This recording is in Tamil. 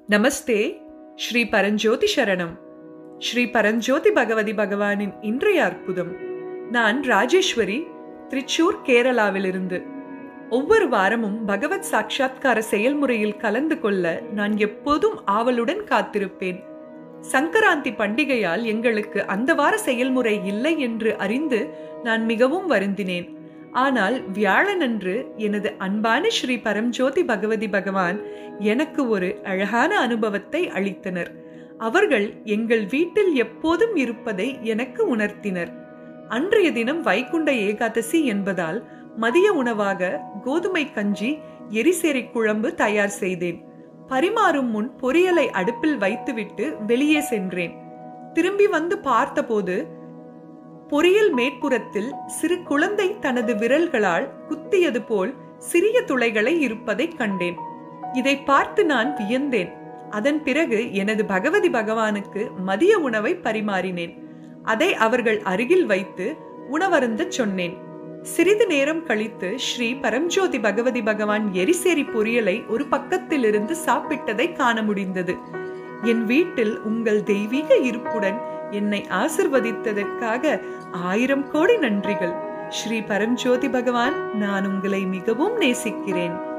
நமஸ்தே ஸ்ரீ பரஞ்சோதி சரணம் ஸ்ரீ பரஞ்சோதி பகவதி பகவானின் இன்றைய அற்புதம் நான் ராஜேஸ்வரி திருச்சூர் கேரளாவிலிருந்து ஒவ்வொரு வாரமும் பகவத் சாட்சாத்கார செயல்முறையில் கலந்து கொள்ள நான் எப்போதும் ஆவலுடன் காத்திருப்பேன் சங்கராந்தி பண்டிகையால் எங்களுக்கு அந்த வார செயல்முறை இல்லை என்று அறிந்து நான் மிகவும் வருந்தினேன் ஆனால் வியாழனன்று எனது அன்பான ஸ்ரீ பரம்ஜோதி பகவதி பகவான் எனக்கு ஒரு அழகான அனுபவத்தை அளித்தனர் அவர்கள் எங்கள் வீட்டில் எப்போதும் இருப்பதை எனக்கு உணர்த்தினர் அன்றைய தினம் வைகுண்ட ஏகாதசி என்பதால் மதிய உணவாக கோதுமை கஞ்சி எரிசேரி குழம்பு தயார் செய்தேன் பரிமாறும் முன் பொரியலை அடுப்பில் வைத்துவிட்டு வெளியே சென்றேன் திரும்பி வந்து பார்த்தபோது பொரியல் மேற்புறத்தில் சிறு குழந்தை தனது விரல்களால் குத்தியது போல் சிறிய துளைகளை இருப்பதைக் கண்டேன் இதை பார்த்து நான் வியந்தேன் அதன் பிறகு எனது பகவதி பகவானுக்கு மதிய உணவை பரிமாறினேன் அதை அவர்கள் அருகில் வைத்து உணவருந்தச் சொன்னேன் சிறிது நேரம் கழித்து ஸ்ரீ பரம்ஜோதி பகவதி பகவான் எரிசேரி பொரியலை ஒரு பக்கத்திலிருந்து சாப்பிட்டதை காண முடிந்தது என் வீட்டில் உங்கள் தெய்வீக இருப்புடன் என்னை ஆசிர்வதித்ததற்காக ஆயிரம் கோடி நன்றிகள் ஸ்ரீ பரம்ஜோதி பகவான் நான் உங்களை மிகவும் நேசிக்கிறேன்